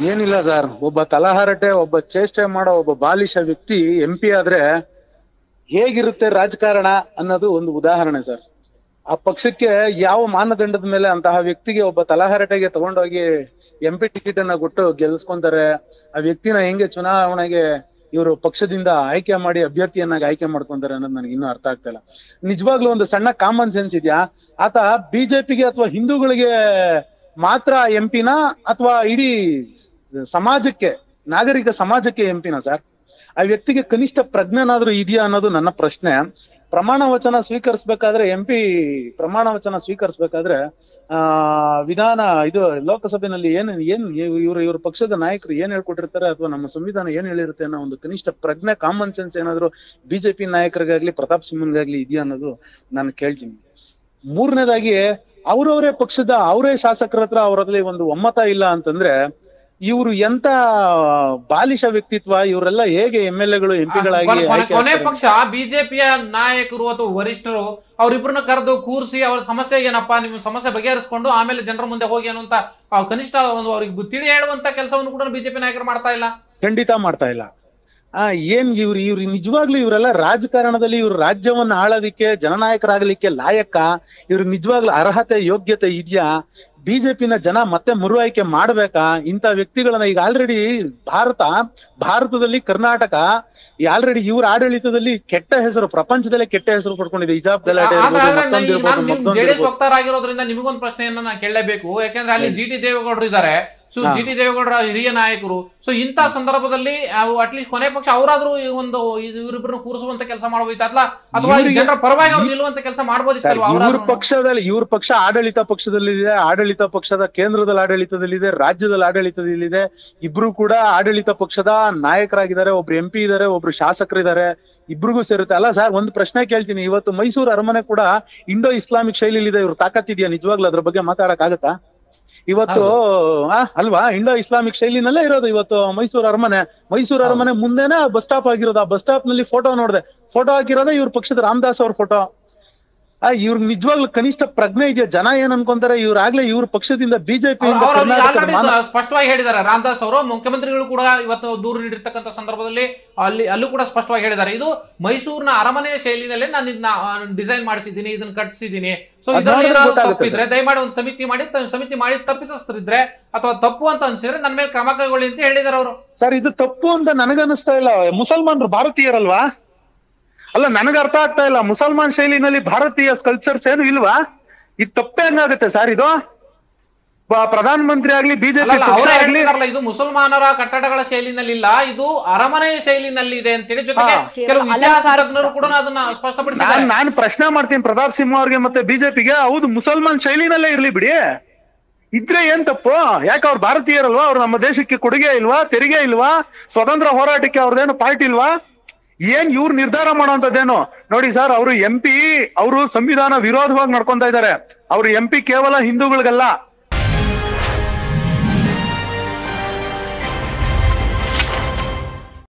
ಏನಿಲ್ಲ ಸರ್ ಒಬ್ಬ ತಲಹರಟೆ ಒಬ್ಬ ಚೇಷ್ಟೆ ಮಾಡೋ ಒಬ್ಬ ಬಾಲಿಶ ವ್ಯಕ್ತಿ ಎಂ ಪಿ ಆದ್ರೆ ಹೇಗಿರುತ್ತೆ ರಾಜಕಾರಣ ಅನ್ನೋದು ಒಂದು ಉದಾಹರಣೆ ಸರ್ ಆ ಪಕ್ಷಕ್ಕೆ ಯಾವ ಮಾನದಂಡದ ಮೇಲೆ ಅಂತಹ ವ್ಯಕ್ತಿಗೆ ಒಬ್ಬ ತಲಹರಟೆಗೆ ತಗೊಂಡೋಗಿ ಎಂ ಪಿ ಟಿಕೆಟ್ ಅನ್ನ ಕೊಟ್ಟು ಗೆಲ್ಸ್ಕೊಂತಾರೆ ಆ ವ್ಯಕ್ತಿನ ಹೆಂಗೆ ಚುನಾವಣೆಗೆ ಇವರು ಪಕ್ಷದಿಂದ ಆಯ್ಕೆ ಮಾಡಿ ಅಭ್ಯರ್ಥಿಯನ್ನಾಗಿ ಆಯ್ಕೆ ಮಾಡ್ಕೊಂತಾರೆ ಅನ್ನೋದು ನನಗೆ ಇನ್ನೂ ಅರ್ಥ ಆಗ್ತಾ ಇಲ್ಲ ನಿಜವಾಗ್ಲೂ ಒಂದು ಸಣ್ಣ ಕಾಮನ್ ಸೆನ್ಸ್ ಇದೆಯಾ ಆತ ಬಿಜೆಪಿಗೆ ಅಥವಾ ಹಿಂದೂಗಳಿಗೆ ಮಾತ್ರ ಎಂಪಿನ ಅಥವಾ ಇಡೀ ಸಮಾಜಕ್ಕೆ ನಾಗರಿಕ ಸಮಾಜಕ್ಕೆ ಎಂಪಿನ ಸರ್ ಆ ವ್ಯಕ್ತಿಗೆ ಕನಿಷ್ಠ ಪ್ರಜ್ಞೆನಾದ್ರೂ ಇದೆಯಾ ಅನ್ನೋದು ನನ್ನ ಪ್ರಶ್ನೆ ಪ್ರಮಾಣ ವಚನ ಸ್ವೀಕರಿಸ್ಬೇಕಾದ್ರೆ ಎಂ ಪಿ ಪ್ರಮಾಣ ವಚನ ಸ್ವೀಕರಿಸ್ಬೇಕಾದ್ರೆ ಆ ವಿಧಾನ ಇದು ಲೋಕಸಭೆನಲ್ಲಿ ಏನ್ ಏನ್ ಇವ್ರ ಇವ್ರ ಪಕ್ಷದ ನಾಯಕರು ಏನ್ ಹೇಳ್ಕೊಟ್ಟಿರ್ತಾರೆ ಅಥವಾ ನಮ್ಮ ಸಂವಿಧಾನ ಏನ್ ಹೇಳಿರುತ್ತೆ ಅನ್ನೋ ಒಂದು ಕನಿಷ್ಠ ಪ್ರಜ್ಞೆ ಕಾಮನ್ ಸೆನ್ಸ್ ಏನಾದ್ರು ಬಿಜೆಪಿ ನಾಯಕರಿಗಾಗ್ಲಿ ಪ್ರತಾಪ್ ಸಿಂಹನ್ಗಾಗ್ಲಿ ಇದೆಯಾ ಅನ್ನೋದು ನಾನು ಕೇಳ್ತೀನಿ ಮೂರನೇದಾಗಿ ಅವ್ರವರೇ ಪಕ್ಷದ ಅವರೇ ಶಾಸಕರ ಹತ್ರ ಅವರಲ್ಲಿ ಒಂದು ಒಮ್ಮತ ಇಲ್ಲ ಅಂತಂದ್ರೆ ಇವರು ಎಂತ ಬಾಲಿಶ ವ್ಯಕ್ತಿತ್ವ ಇವರೆಲ್ಲ ಹೇಗೆ ಎಂ ಎಲ್ ಎಗಳು ಎಂ ಪಿಗಳಾಗಿ ಕೊನೆ- ಕೊನೆ- ಕೊನೆ ಪಕ್ಷ ಬಿಜೆಪಿಯ ನಾಯಕರು ಅಥವಾ ವರಿಷ್ಠರು ಅವರಿಬ್ಬರನ್ನ ಕರೆದು ಕೂರಿಸಿ ಅವ್ರ ಸಮಸ್ಯೆ ಏನಪ್ಪಾ ನಿಮ್ಮ ಸಮಸ್ಯೆ ಬಗೆಹರಿಸ್ಕೊಂಡು ಆಮೇಲೆ ಜನರ ಮುಂದೆ ಹೋಗಿ ಅನ್ನುವಂತ ಆ ಕನಿಷ್ಠ ಒಂದು ಅವ್ರಿಗೆ ತಿಳಿ ಹೇಳುವಂತ ಕೆಲಸವನ್ನು ಕೂಡ ಬಿಜೆಪಿ ನಾಯಕರು ಮಾಡ್ತಾ ಇಲ್ಲ ಖಂಡಿತ ಮಾಡ್ತಾ ಇಲ್ಲ ಆ ಏನ್ ಇವ್ರು ಇವ್ರು ನಿಜವಾಗ್ಲೂ ಇವರೆಲ್ಲ ರಾಜಕಾರಣದಲ್ಲಿ ಇವ್ರು ರಾಜ್ಯವನ್ನ ಆಳೋದಿಕ್ಕೆ ಜನನಾಯಕರಾಗಲಿಕ್ಕೆ ಲಾಯಕ ಇವ್ರು ನಿಜವಾಗ್ಲೂ ಅರ್ಹತೆ ಯೋಗ್ಯತೆ ಇದೆಯಾ ಬಿಜೆಪಿನ ಜನ ಮತ್ತೆ ಮರು ಆಯ್ಕೆ ಮಾಡ್ಬೇಕಾ ಇಂಥ ವ್ಯಕ್ತಿಗಳನ್ನ ಈಗ ಆಲ್ರೆಡಿ ಭಾರತ ಭಾರತದಲ್ಲಿ ಕರ್ನಾಟಕ ಆಲ್ರೆಡಿ ಇವ್ರ ಆಡಳಿತದಲ್ಲಿ ಕೆಟ್ಟ ಹೆಸರು ಪ್ರಪಂಚದಲ್ಲೇ ಕೆಟ್ಟ ಹೆಸರು ಪಡ್ಕೊಂಡಿದೆ ಹಿಜಾಬ್ ಗಲಾಟೆ ಇರ್ಬೋದು, ಮತ್ತೊಂದು ಇರ್ಬೋದು, ನಾನು ಮತ್ತೊಂದು ಜೆಡಿಎಸ್ ಇರ್ಬೋದು. ವಕ್ತಾರ ಆಗಿರೋದ್ರಿಂದ ನಿಮಗೊಂದು ಪ್ರಶ್ನೆಯನ್ನ ನಾನು ಕೇಳಲೇಬೇಕು ಯಾಕಂದ್ರೆ ಅಲ್ಲಿ ಜಿ ಟಿ ದೇವೇಗೌಡರು ಇದ್ದಾರೆ ಸೊ ಹಾ. ಜಿ ಟಿ ದೇವೇಗೌಡರ ಹಿರಿಯ ನಾಯಕರು ಸೊ ಇಂಥ ಸಂದರ್ಭದಲ್ಲಿ ಅಟ್ಲೀಸ್ಟ್ ಕೊನೆ ಪಕ್ಷ ಅವರಾದ್ರೂ ಈ ಒಂದು ಇವರಿಬ್ಬರನ್ನ ಕೂರಿಸುವಂತ ಕೆಲಸ ಮಾಡಬಹುದಿತ್ತು ಅಥವಾ ಅಥವಾ ಈ ಇವ್ರಿಗೆ- ಜನರ ಪರವಾಗಿ ಅವ್ರು ಈ- ನಿಲ್ಲುವಂತ ಕೆಲಸ ಸರ್, ಮಾಡಬಹುದಿತ್ತಲ್ವಾ ಇವ್ರ ಅವರಾದ್ರೂ ಪಕ್ಷದಲ್ಲಿ ಇವ್ರ ಪಕ್ಷ ಆಡಳಿತ ಪಕ್ಷದಲ್ಲಿದೆ ಆಡಳಿತ ಪಕ್ಷದ ಕೇಂದ್ರದಲ್ಲಿ ಆಡಳಿತದಲ್ಲಿದೆ ರಾಜ್ಯದಲ್ಲಿ ಆಡಳಿತದಲ್ಲಿದೆ ಇಬ್ರು ಕೂಡ ಆಡಳಿತ ಪಕ್ಷದ ನಾಯಕರಾಗಿದ್ದಾರೆ ಒಬ್ರು ಎಂ ಪಿ ಇದಾರೆ ಒಬ್ರು ಶಾಸಕರಿದ್ದಾರೆ ಇಬ್ರಿಗೂ ಸೇರುತ್ತೆ ಅಲ್ಲ ಸರ್ ಒಂದು ಪ್ರಶ್ನೆ ಕೇಳ್ತೀನಿ ಇವತ್ತು ಮೈಸೂರು ಅರಮನೆ ಕೂಡ ಇಂಡೋ ಇಸ್ಲಾಮಿಕ್ ಶೈಲಿಲಿದೆ ಇವ್ರು ತಾಕತ್ತಿದ್ಯಾ ನಿಜವಾಗ್ಲೂ ಅದ್ರ ಬಗ್ಗೆ ಮಾತಾಡಕ್ ಆಗತ್ತಾ ಇವತ್ತು ಆ, ಅಲ್ವಾ ಇಂಡೋ ಇಸ್ಲಾಮಿಕ್ ಶೈಲಿನಲ್ಲೇ ಇರೋದು ಇವತ್ತು ಮೈಸೂರು ಅರಮನೆ ಮೈಸೂರು ಅರಮನೆ ಮುಂದೆನೆ ಬಸ್ ಸ್ಟಾಪ್ ಆಗಿರೋದು ಆ ಬಸ್ ಸ್ಟಾಪ್ ನಲ್ಲಿ ಫೋಟೋ ನೋಡಿದೆ ಫೋಟೋ ಹಾಕಿರೋದೇ ಇವ್ರ ಪಕ್ಷದ ರಾಮದಾಸ್ ಅವ್ರ ಫೋಟೋ ಆ ಇವ್ರ ನಿಜವಾಗ್ಲೂ ಕನಿಷ್ಠ ಪ್ರಜ್ಞೆ ಇದೆಯಾ ಜನ ಏನ್ ಅನ್ಕೊಂತಾರೆ ಇವ್ರಾಗ್ಲೇ ಇವ್ರ ಪಕ್ಷದಿಂದ ಬಿಜೆಪಿಯಿಂದ ಅವರು ಆಲ್ರೆಡಿ ಸ್ಪಷ್ಟವಾಗಿ ಹೇಳಿದ್ದಾರೆ ರಾಮದಾಸ್ ಅವರು ಮುಖ್ಯಮಂತ್ರಿಗಳು ಕೂಡ ಇವತ್ತು ದೂರು ನೀಡಿರ್ತಕ್ಕಂಥ ಸಂದರ್ಭದಲ್ಲಿ ಅಲ್ಲಿ ಅಲ್ಲೂ ಕೂಡ ಸ್ಪಷ್ಟವಾಗಿ ಹೇಳಿದ್ದಾರೆ ಇದು ಮೈಸೂರಿನ ಅರಮನೆಯ ಶೈಲಿನಲ್ಲೇ ನಾನು ಇದನ್ನ ಡಿಸೈನ್ ಮಾಡಿಸಿದ್ದೀನಿ ಇದನ್ನ ಕಟ್ಟಿಸಿದ್ದೀನಿ ಸೊ ಅದ್ ಇದರಲ್ಲಿ ನೋಡಿದ್ರೆ ಏನಾದ್ರು ಗೊತ್ತಾಗುತ್ತೆ ತಪ್ಪಿದ್ರೆ ದಯಮಾಡಿ ಒಂದು ಸಮಿತಿ ಮಾಡಿ ತ- ಸಮಿತಿ ಮಾಡಿ ತಪ್ಪಿತಸ್ಥರಿದ್ರೆ ಅಥವಾ ತಪ್ಪು ಅಂತ ಅನ್ಸಿದ್ರೆ ನನ್ನ ಮೇಲೆ ಕ್ರಮ ಕೈಗೊಳ್ಳಿ ಅಂತ ಹೇಳಿದ್ದಾರೆ ಅವರು ಸರ್ ಇದು ತಪ್ಪು ಅಂತ ನನಗನ್ನಿಸ್ತಾ ಇಲ್ಲ ಮುಸಲ್ಮಾನರು ಭಾರತೀಯರಲ್ವಾ ಅಲ್ಲ ನನಗ ಅರ್ಥ ಆಗ್ತಾ ಇಲ್ಲ ಮುಸಲ್ಮಾನ್ ಶೈಲಿನಲ್ಲಿ ಭಾರತೀಯ ಕಲ್ಚರ್ಸ್ ಏನು ಇಲ್ವಾ ಇದು ತಪ್ಪೇ ಹಂಗಾಗುತ್ತೆ ಸರ್ ಇದು ಬ- ಪ್ರಧಾನ ಮಂತ್ರಿ ಆಗ್ಲಿ ಬಿಜೆಪಿ ಅಲ್ಲಲ್ಲ ಪಕ್ಷ ಅವರೇ ಆಗ್ಲಿ ಹೇಳ್ತಾರಲ್ಲ ಇದು ಮುಸಲ್ಮಾನರ ಕಟ್ಟಡಗಳ ಶೈಲಿನಲ್ಲಿ ಇಲ್ಲ ಇದು ಅರಮನೆಯ ಶೈಲಿನಲ್ಲಿ ಇದೆ ಅಂತೇಳಿ ಜೊತೆಗೆ ಹಾ. ಕೆಲವು ಕೇವಲ ಇತಿಹಾಸ ಅಲಂಕಾರ- ತಜ್ಞರು ಕೂಡ ಅದನ್ನ ನಾನ್ ಸ್ಪಷ್ಟಪಡಿಸಿದ್ದಾರೆ ನಾನ್ ಪ್ರಶ್ನೆ ಮಾಡ್ತೀನಿ ಪ್ರತಾಪ್ ಸಿಂಹ ಅವ್ರಿಗೆ ಮತ್ತೆ ಬಿಜೆಪಿಗೆ ಹೌದು ಮುಸಲ್ಮಾನ್ ಶೈಲಿನಲ್ಲೇ ಇರ್ಲಿ ಬಿಡಿ ಇದ್ರೆ ಏನ್ ತಪ್ಪು ಯಾಕೆ ಅವ್ರು ಭಾರತೀಯರಲ್ವಾ ಅವ್ರು ನಮ್ಮ ದೇಶಕ್ಕೆ ಕೊಡುಗೆ ಇಲ್ವಾ ತೆರಿಗೆ ಇಲ್ವಾ ಸ್ವತಂತ್ರ ಹೋರಾಟಕ್ಕೆ ಅವ್ರದ್ದೇನು ಪಾರ್ಟಿ ಇಲ್ವಾ ಏನ್ ಇವ್ರು ನಿರ್ಧಾರ ಮಾಡೋಂಥದ್ದೇನು ನೋಡಿ ಸರ್ ಅವರು ಎಂ ಪಿ ಅವರು ಸಂವಿಧಾನ ವಿರೋಧವಾಗಿ ನಡ್ಕೊಂತಾ ಇದ್ದಾರೆ ಅವ್ರು ಎಂ ಪಿ ಕೇವಲ ಹಿಂದೂಗಳಿಗಲ್ಲ